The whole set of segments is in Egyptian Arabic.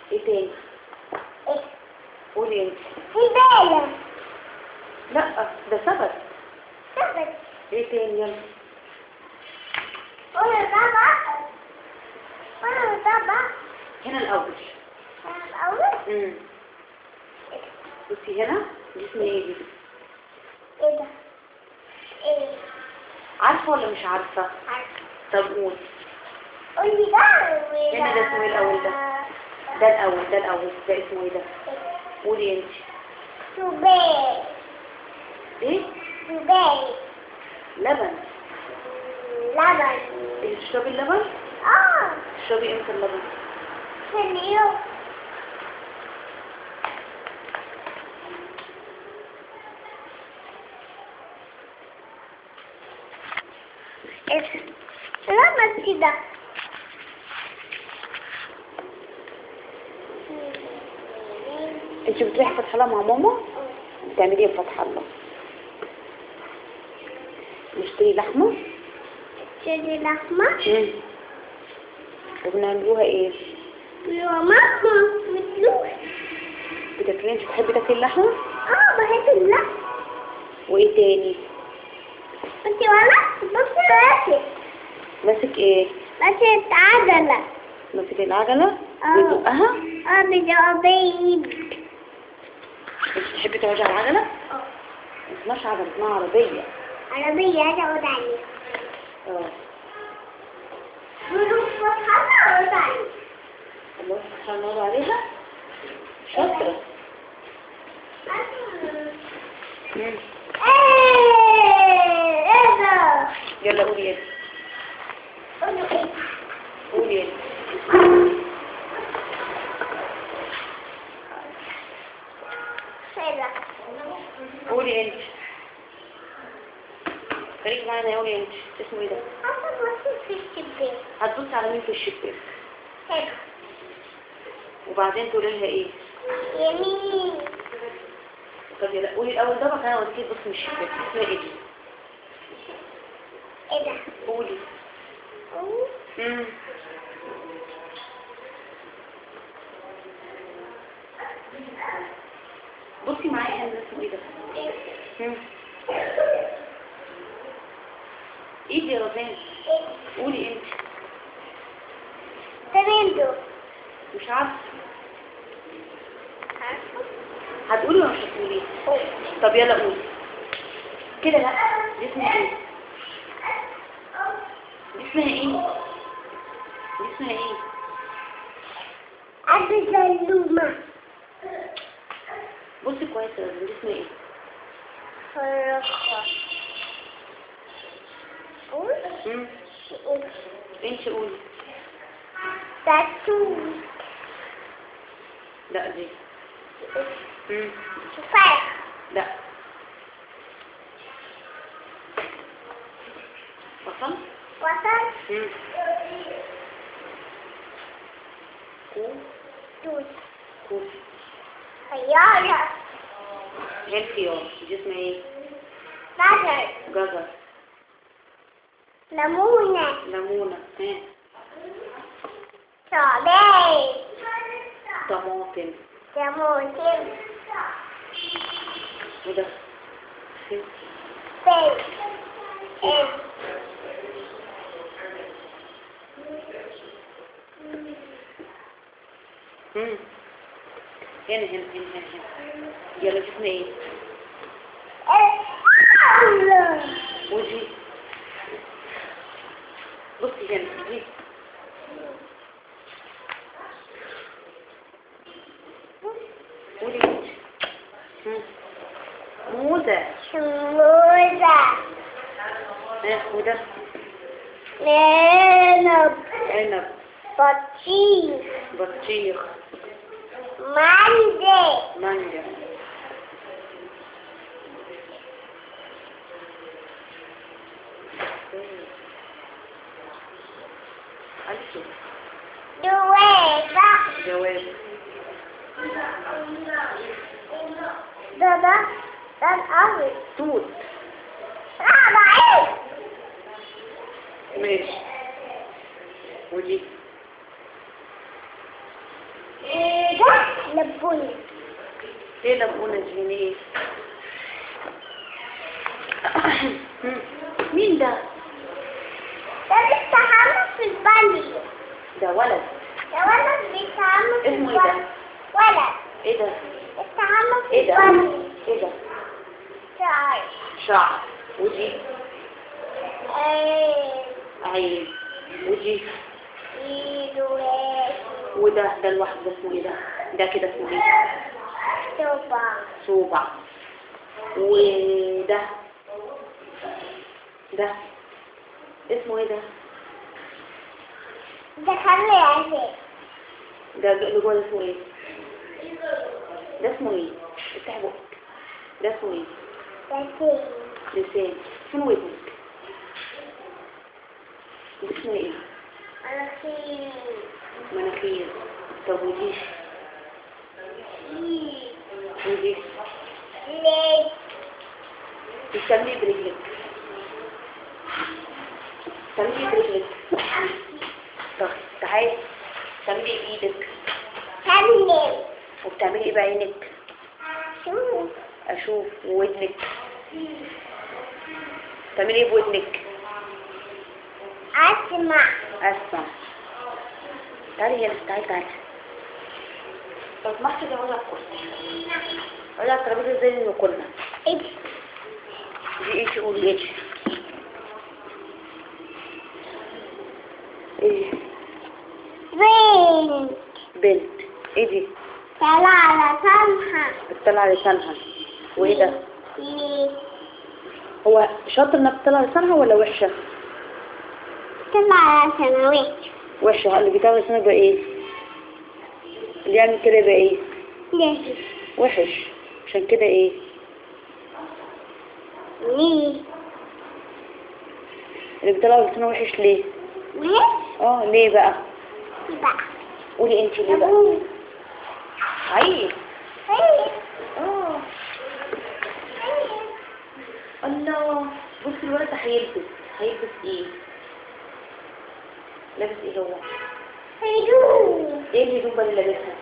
ايه تاني إيه قولي انت زبالة لا ده ثبت ثبت ايه تاني يلا وأنا طبعا وأنا طبعا هنا الاول أنا الأول امم بصي هنا دي اسمها ايه دي إيه ده إيه عارفه ولا مش عارفه عارفة طب قول قولي ده وده هنا ده اسمه إيه الأول ده؟ ده الاول ده الاول ده اسمه ايه ده قولي انت زبالة ايه زبالة لبن لبن إيه، تشربي اللبن آه تشربي امتى اللبن في اليوم لما كده انت بتروحي فتح الله مع ماما بتعملي ايه في فتح الله نشتري لحمه شدي لحمة امم وبنعملوها ايه يا ماما متلوش بتاكلي انت بتحبي تاكلي اللحمه اه بحب اللحم وايه تاني انت ولا بص راسي ماسك ايه بس عجلة ماسك العجله آه. بيزقها اه بجاوبين انت بتحبي تقعدي على العجله اه ما اسمهاش عجله اسمها عربيه عربية اقعد عليها اه نروح فتحة اقعد عليها الله سبحانه وتعالى عليها شاطره مم. ايه ايه ده يلا قولي انت قولوا ايه قولي انت ايه ده قولي انت خليكي معانا قولي انت اسمه ايه ده حسب بص في الشباك هتبصي على مين في الشباك هنا وبعدين تقولي لها ايه يمين طب يلا قولي الاول ده بقى انا اوديكي تبصي من الشباك اسمها ايه دي ايه ده قولي أوه. امم بصي معايا هنا ده اسمه ايه ده ايه مم. ايه دي يا رزان ايه قولي انت ترندو مش عارفه عارفة هتقولي ولا مش هتقولي أوه. طب يلا قولي كده لا دي اسمها ايه دي اسمها ايه دي اسمها ايه عبد الزلومة بصي كويس يا رزان دي اسمها ايه فرخة قول امم قول. انت قولي تاتو لا دي امم تفاح لا وصل وصل امم كو توت كو خيارة هي الخيار دي اسمها ايه بجر جزر ليمونة ليمونه ها صعبان طماطم طماطم وده فين؟ فلفل إيه. مم. هنا هنا هنا هنا هنا يلا شوفنا ايه إيه. وجهي بصي هنا دي قولي انت مم. موزة شموزة ها وده عنب عنب بطيخ بطيخ مانجا مانجا ألف دويبة جواب ده ده ده الأول توت لا بعيد ماشي ودي إيه لبوني ايه لبونة دي يعني ايه هم. مين ده ده بيستحمى في البانيو ده ولد ده ولد بيستحمى في اسمه ايه ده؟ البانيو ولد ايه ده بيستحمى في ايه ده البانيو ايه ده شعر شعر ودي ايه عين ودي ايده واقف وده ده الواحد ده اسمه ايه ده ده كده اسمه ايه صبع صوبع وده ده اسمه ايه ده ده خلي عزيز ده اللي جوه ده اسمه ايه ده اسمه ايه افتح بقك ده اسمه ايه ده تاني لسان فين ودنك ده اسمه ايه مناخير مناخير طب ودي ايد ودي ليد بتعملي ايه برجلك بتعملي ايه برجلك طب تعالي بتعملي ايه بايدك كلم وبتعملي ايه بعينك شوف اشوف وودنك بتعملي ايه بودنك اسمع اسمع تعالي هنا تعالي تعالي لو سمحتي ده ولا الكرسي ولا الترابيزه زي اللي كنا ايه دي ايش قولي ايش ايه بنت بنت ايه دي طلع على سمحة بتطلع لسانها وايه ده ليه هو شاطر انها بتطلع لسانها ولا وحشه طلع على سنوات وحشه اللي بيطلع لسانها يبقى ايه اللي يعمل كده يبقى ايه ليه وحش عشان كده ايه ليه اللي بيطلع لسانه وحش ليه ليه اه ليه بقى بقى قولي انت ليه بقى أبوه. عيب هي. اه هي. الله بص الولد ده هيلبس هيلبس ايه لابس ايه هو هيدوم ايه الهدوم بقى اللي لابسها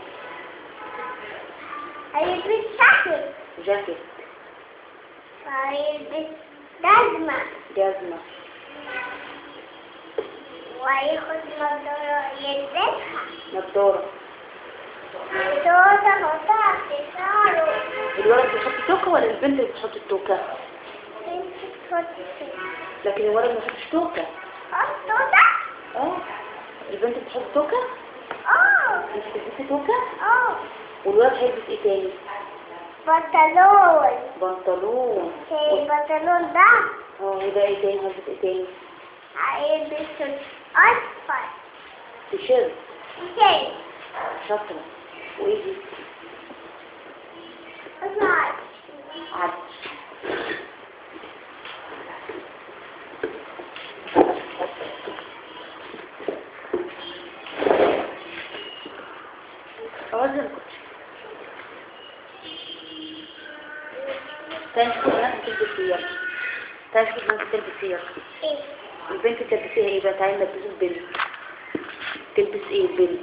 هيلبس شكل جاكيت وهيلبس جزمة جزمة وهياخد نضارة يلبسها نضارة نضارة تحطها في شعره الولد بيحط توكة ولا البنت اللي بتحط التوكة انت تحط فيه لكن الولد ما بيحطش توكة حطه ده اه البنت بتحط توكة اه انت بتلبسي توكة اه والولد هيلبس ايه تاني بنطلون بنطلون زي البنطلون ده اه وده ايه تاني هيلبس ايه تاني هيلبس أصفر تيشيرت زي شاطرة وايه دي أصفر عد أوزن كنت تاني شوف الناس بتلبس ايه تاني شوف الناس بتلبس ايه ايه البنت تلبسيها ايه بقى تعالي نلبسه البنت تلبس ايه البنت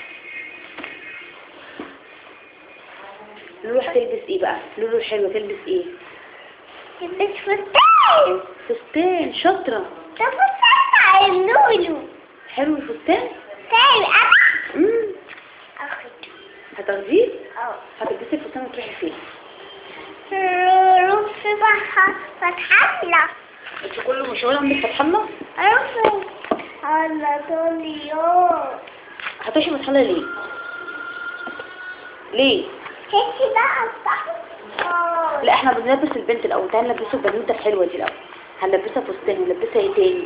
لولو هتلبس ايه بقى لولو حلوة تلبس ايه تلبس فستان فستان شاطرة ده فستان على اللولو حلو الفستان طيب أنا امم أخد هتاخديه أه هتلبسي الفستان وتروحي فين روح في بحر فتح الله انت كل مشوار عندك فتح الله أروح على طول اليوم هتروحي فتح الله ليه ليه هيك بقى صح اه لا احنا بنلبس البنت الاول تعالي نلبسه البنوته الحلوه دي الاول هنلبسها فستان ونلبسها ايه تاني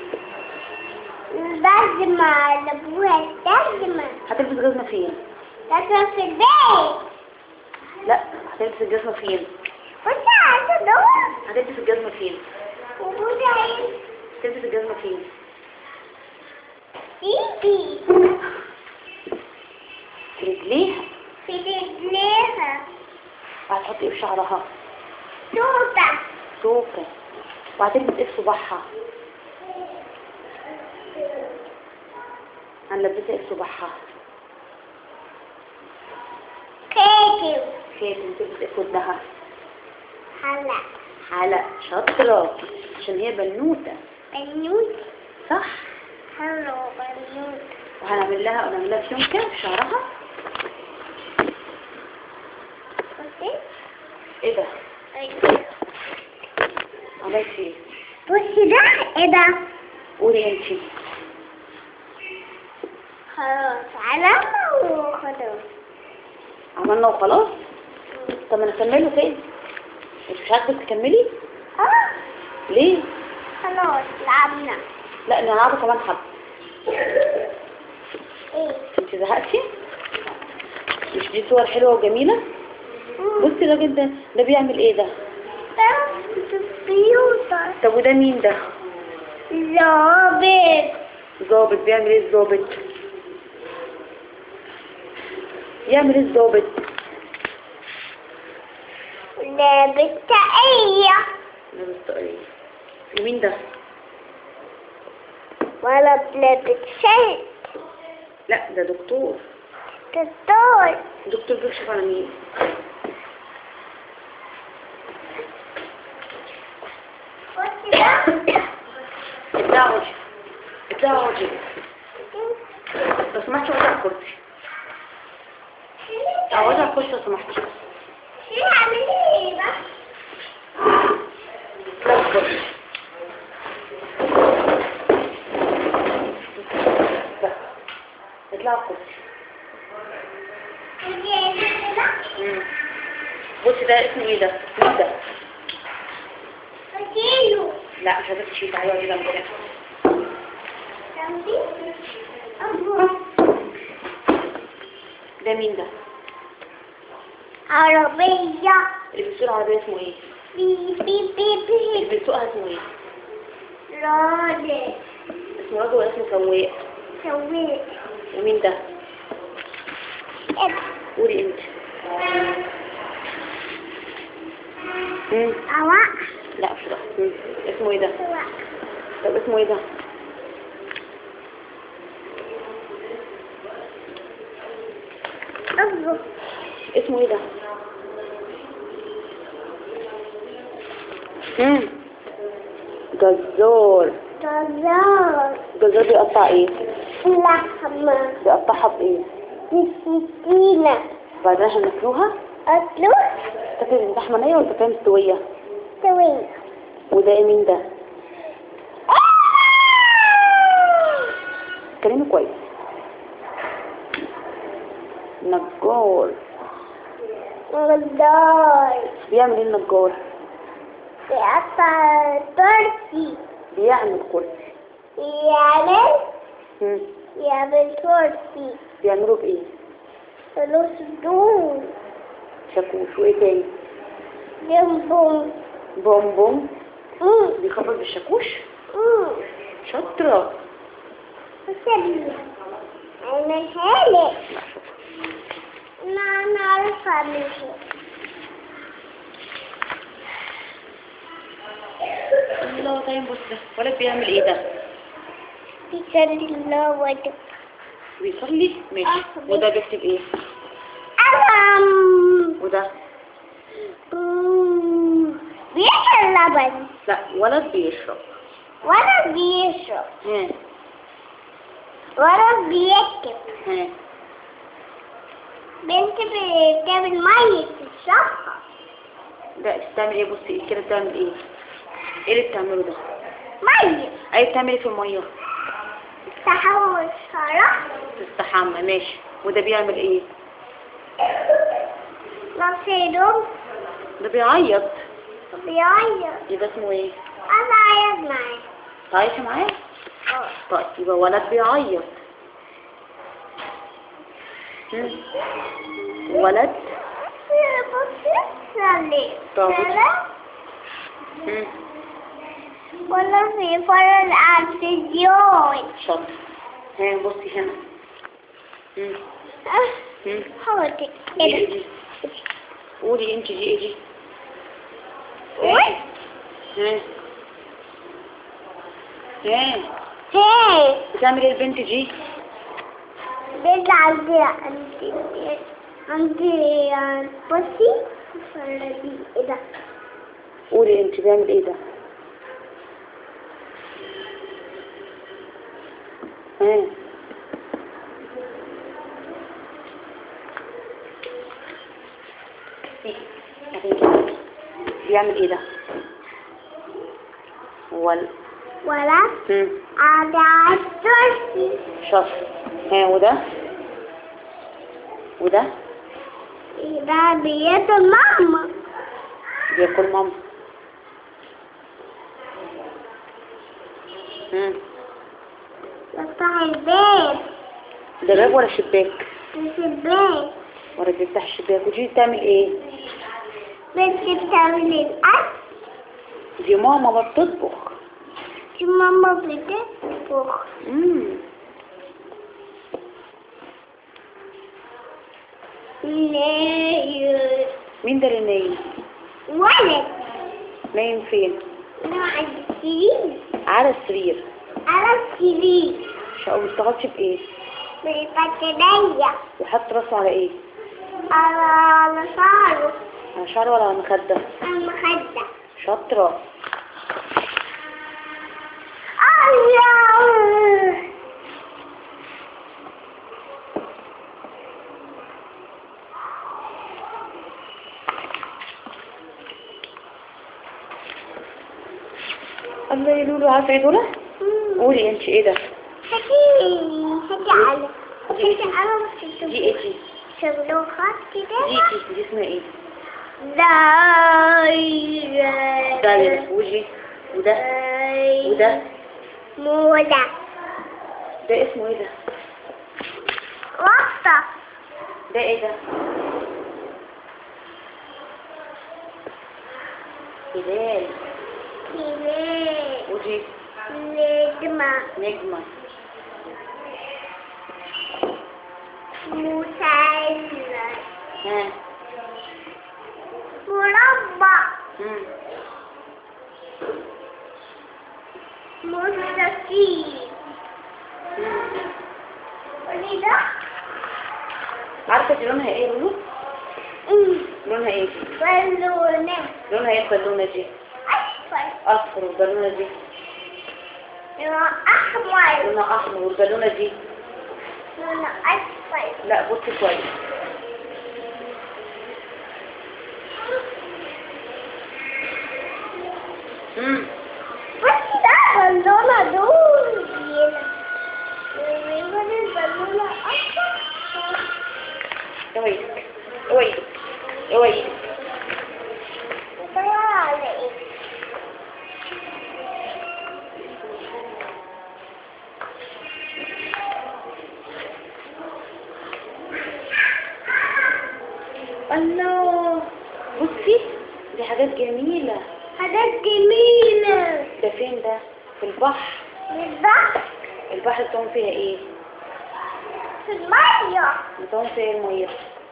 الجزمة لأبوها الجزمة هتلبس جزمه فين لازم في البيت لا هتلبس الجزمه فين وانت عايزة دور هتلبس الجزمه فين وجودي عايز تلبس الجزمه فين ايدي في رجليها في رجليها وهتحطي ايه في شعرها توتة توكه وهتلبس ايه في صباعها هنلبسها ايه في صباعها كيف خير خير انت بتاخدها هلا حلق شاطرة عشان هي بنوتة بنوت صح هلو بنوت وهنعمل لها هنعمل لها في يوم كده في شعرها بصي ايه ده أيوة. عملت ايه بصي ده ايه ده قولي انتي خلاص علامة وخلاص عملنا وخلاص طب ما نكمله تاني مش مش عايزة تكملي اه ليه خلاص لعبنا لا نلعبه كمان حبة ايه انت زهقتي مش دي صور حلوة وجميلة بصي الراجل ده ده بيعمل ايه ده ده كمبيوتر طب وده مين ده ظابط ظابط بيعمل ايه الظابط يعمل ايه الظابط لعبة تقية لابس طاقية ومين ده ولا بلعبة شيء لا ده دكتور دكتور الدكتور بيكشف على مين بصي ده اطلعوا وجهي اطلعوا وجهي لو سمحتي اقعدي على الكرسي اقعدي على الكرسي لو سمحتي شيل اعملي ايه بقى اطلعي على الكرسي بس. اطلعي على الكرسي ودي ايه ده مم. بصي ده اسمه ايه ده مين ده وديله لا مش عايزاك تشيلي تعالي اقعدي جنبي هنا. جنبي أبو. ده مين ده عربية اللي بيسوق العربية اسمه ايه بي بي بي اللي بي بيسوقها اسمه ايه راجل اسمه راجل ولا اسمه سواق سويت ومين ده إيه قولي انت مم. أواء لا مش ده مم. اسمه ايه ده سواء طب اسمه ايه ده أبو اسمه ايه ده مم. جزار جزار جزار بيقطع ايه لحمة بيقطعها بايه بسكينة بعدين احنا ناكلوها أكلو تاكل اللحمه نيه ولا تاكلها مستويه سويت وده ايه مين ده كلمي كويس نجار غدار بيعمل ايه النجار بيقطع تركي بيعمل كرسي يعمل مم. يعمل تركي بيعملوا بايه فلوس دون شاكوش وايه تاني جنبهم بوم بوم مم. بيخبط بالشاكوش مم. شاطرة وسبي عملها لي لا شاطرة ما نعرف اعملها الله طيب بص ده ولد بيعمل ايه ده بيصلي الله وجه بيصلي ماشي آه، وده بيكتب ايه ألم وده مم. بيشرب لبن لا ولد بيشرب ولا بيشرب ها ولا بيكتب ها بنت بتعمل مية تشربها ده بتعمل ايه بصي كده بتعمل ايه ايه اللي بتعمله ده مية ايه بتعمل ايه في الميه تحول شرف تستحمى ماشي وده بيعمل ايه نصيرهم ده بيعيط بيعيط يبقى اسمه ايه أنا عايز معاه عايشه معايا اه طيب يبقى ولد بيعيط مم. ولد بصي صلي طب. صلاة مم. ولا في فرق التلفزيون شاطر ها بصي هنا مم. مم. حاولت دي ايه كده دي قولي انت دي ايه دي وين؟ ها ها هي بتعمل ايه البنت دي بيزعل دي عندي عندي بصي فردي ايه ده قولي انت بيعمل ايه ده ها بيعمل ايه ده ولا ولا مم. على عالترسي شاطر ها وده وده ده بيد ماما بياكل ماما مم. بفتح الباب ده باب ولا شباك الشباك ولا بيفتح الشباك ودي بتعمل ايه بنتي بتعمل الأكل دي ماما ما بتطبخ دي ماما بتطبخ مم. ليه مين ده اللي نايم ولد نايم فين أنا على السرير على السرير على السرير شو بيشتغلش بايه بالبطارية وحط راسه على ايه على على شعره على شعره ولا على المخده على المخدة شاطره الله الله يا لولو عارفه ايه دول قولي انت ايه ده هاتي هاتي على هاتي على دي ايه دي شغلوا خط كده دي دي, دي اسمها ايه دايرة دايره وجي وده وده موضة ده اسمه ايه ده وقطة ده ايه ده هلال كبير ودي نجمة نجمه مثلث ها مربع مم. مستقيم مم. قولي ده عارفه دي لونها ايه يا لولو أمم، لونها ايه بالونة لونها ايه البالونه دي أصفر اصفر والبالونه دي لونه أحمر لونها احمر والبالونه دي لونه أصفر لا بصي كويس امم بس ده بالونة دول ويقول البالونة أصفر اوعي اوعي اوعي ده على إيه؟ الله بصي دي حاجات جميلة حاجات جميلة ده فين ده في البحر بالظبط البحر بتعوم فيها ايه في المية بتعوم فيها إيه المية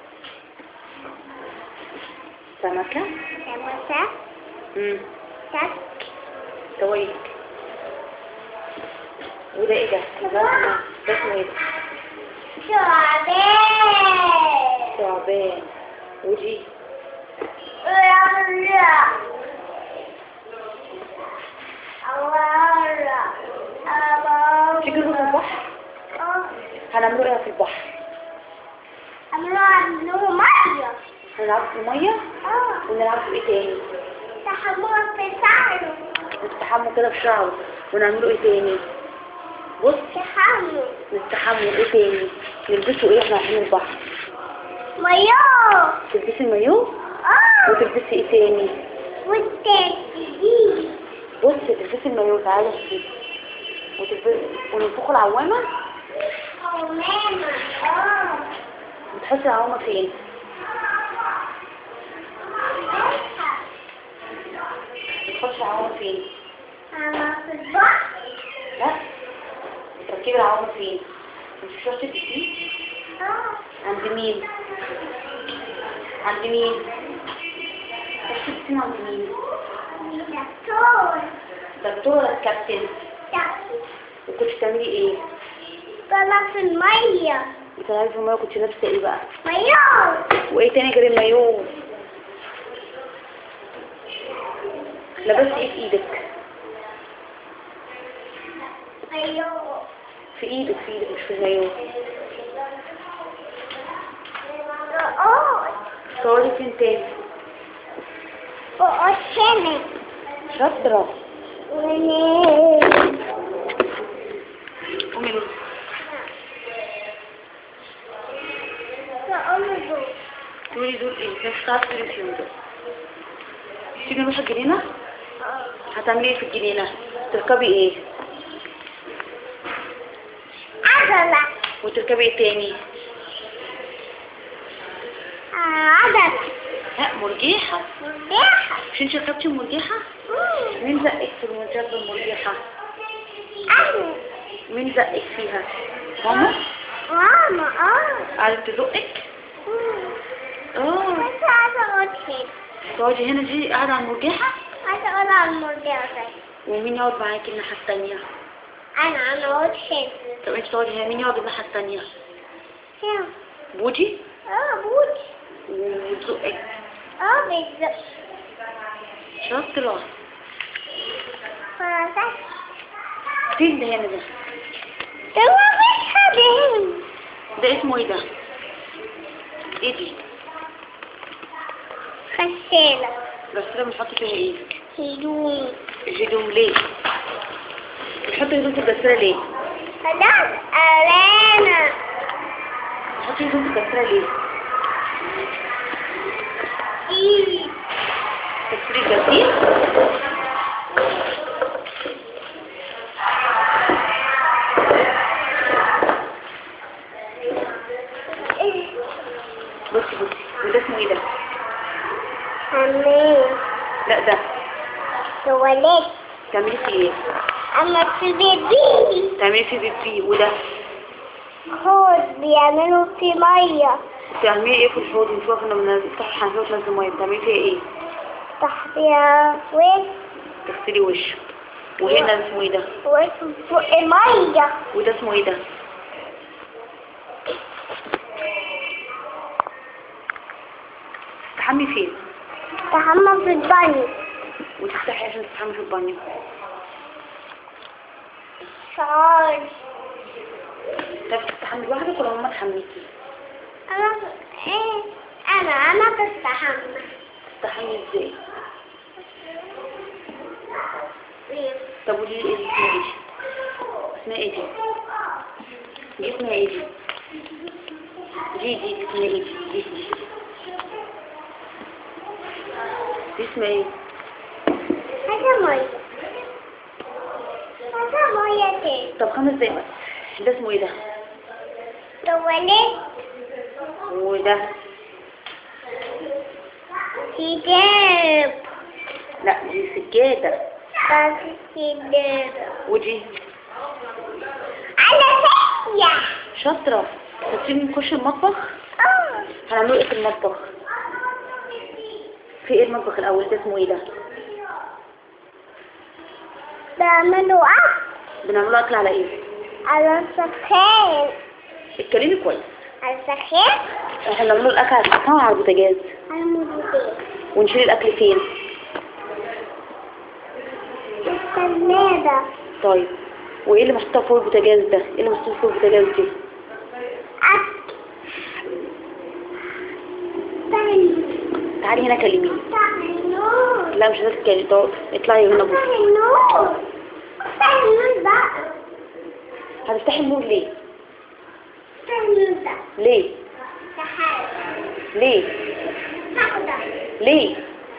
سمكة سمكة امم تك سويك وده ايه ده ده اسمه ده اسمه ايه ده شعبان ثعبان ودي رملة أورا تيجي نروح البحر هنعمله ايه في البحر أمرا له مية هنلعب في المية اه ونلعب في ايه تاني تحمر في شعره نستحموا كده في شعره ونعمله ايه تاني بص تحمر نستحموا ايه تاني نلبسوا ايه احنا رايحين البحر مياه تلبسي المايو اه وتلبسي ايه تاني والتاكسي بص تلبسي المايو تعالى شوفي وتلبسي وننفخوا العوامة حمامة اه بتحطي العوامة فين بتحطي العوامة فين أنا في البحر لا بتركبي العوامة فين مش شرط تلبسيه اه عند مين عند مين تلبسين عند مين دكتور دكتور ولا الكابتن تاكسي وكنت بتعملي ايه طلع في المية بتلعبي في الميه كنت لابسه ايه بقى مايو وايه تاني غير المايو لبست ايه في ايدك مايو في ايدك في ايدك مش في المايو اه صوري فين تاني وقشمت شاطرة ونام قومي لو فأمضوا تقولي دول ايه مش هتعرفي تقولي فيهم دول تيجي نروح الجنينة هتعملي ايه في الجنينة تركبي ايه عضلة وتركبي ايه تاني عضلة ها مرجيحة مريحة مش انت ركبتي مرجيحة مين زقك في المرجحة المرجيحة أنا مين زقك فيها ماما ماما اه قعدت تزقك اه بس عايزة أقول شيء تقعدي هنا دي قاعدة على المرجحة عايزة أقول على المرجع ده ومين يقعد معاكي الناحية التانية أنا أنا أقول شيء طب انت تقعدي هنا مين يقعد الناحية التانية كم بودي اه بوجي وتزقك اه بالظبط شاطرة خلاص فين ده هنا ده ده ما فيش حد هنا ده اسمه ايه ده ايه دي غسالة الغسالة بنحط فيها ايه هدوم الهدوم ليه بنحط هدوم في الغسالة ليه خلاص أرانا بنحط هدوم في الغسالة ليه إيه تغسلي الغسيل بصي بصي وده اسمه ايه ده حمام لا ده تواليت تعملي فيه ايه أما في بيبي تعملي فيه بيبي وده خد بيعملوا في مية تعملي ايه في الحوض انت واقفه لما نفتح الحنفيه وتنزل ميه بتعملي فيها ايه تحتها وين تغسلي وشه وهنا اسمه ايه ده فوق المية وده اسمه ايه ده تستحمي فين تحمم في البانيو وتفتحي عشان تستحمي في البانيو شعار طب تستحمي لوحدك ولا ماما تحميكي أنا إيه أنا أنا بستحمى تستحمي ازاي طب قولي لي ايه اسمها ايه دي اسمها ايه دي دي اسمها ايه دي دي دي اسمها ايه دي دي دي اسمها ايه هذا مية هذا مية تاني طب خمس دقايق بس ده اسمه ايه ده تواليت وده كتاب لا دي سجادة بس كتاب ودي على فيا شاطرة هتسيبني نخش المطبخ اه هنعمله ايه في المطبخ في ايه المطبخ الاول ده اسمه ايه ده بعملوا أكل بنعمله اكل على ايه على السخان اتكلمي كويس على السخان احنا بنعمله الاكل على السخان وعلى البوتاجاز على المدودين ونشيل الاكل فين الثلاجة طيب وايه اللي محطوط فوق البوتاجاز ده ايه اللي محطوط فوق البوتاجاز دي أكل تاني تعالي هنا كلميني تاني نور لا مش لازم تتكلمي طب اطلعي هنا بصي تاني نور تاني نور بقى هتفتحي النور ليه تاني نور ده ليه تعال ليه هقدر ليه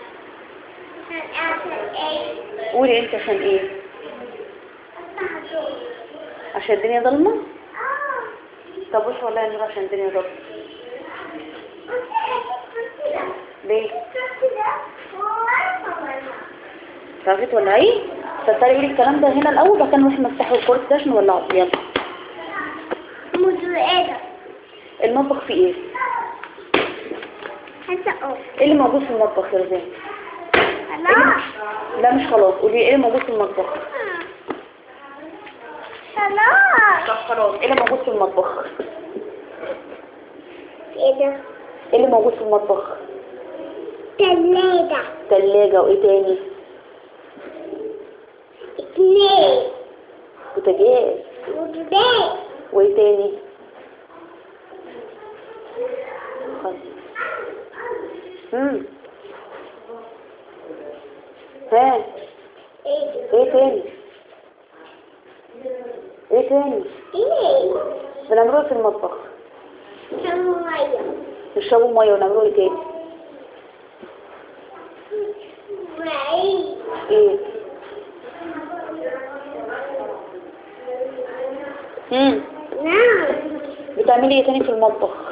هنعمل ايه قولي انت عشان ايه هقدر عشان الدنيا ضلمه اه طب بص والله النور عشان الدنيا ضلمه ليه تعرفي تولعيه طب تعالي قولي الكلام ده هنا الاول بعد كده نروح نفتحه الكورس ده عشان نولعه يلا مزرقة المطبخ فيه ايه هسقف ايه اللي موجود في المطبخ يا رزان خلاص لا مش خلاص قولي ايه اللي موجود في المطبخ خلاص طب خلاص ايه اللي موجود في المطبخ ايه ده ايه اللي موجود في المطبخ تلاجة تلاجة وايه تاني اتنين بوتاجاز وجبال وايه تاني خلاص. امم ها ايه ده ايه تاني ايه تاني ايه بنعمله في المطبخ سماية نشربوا ميه ونعمله ايه تاني وعيد ايه امم نعم بتعملي ايه تاني في المطبخ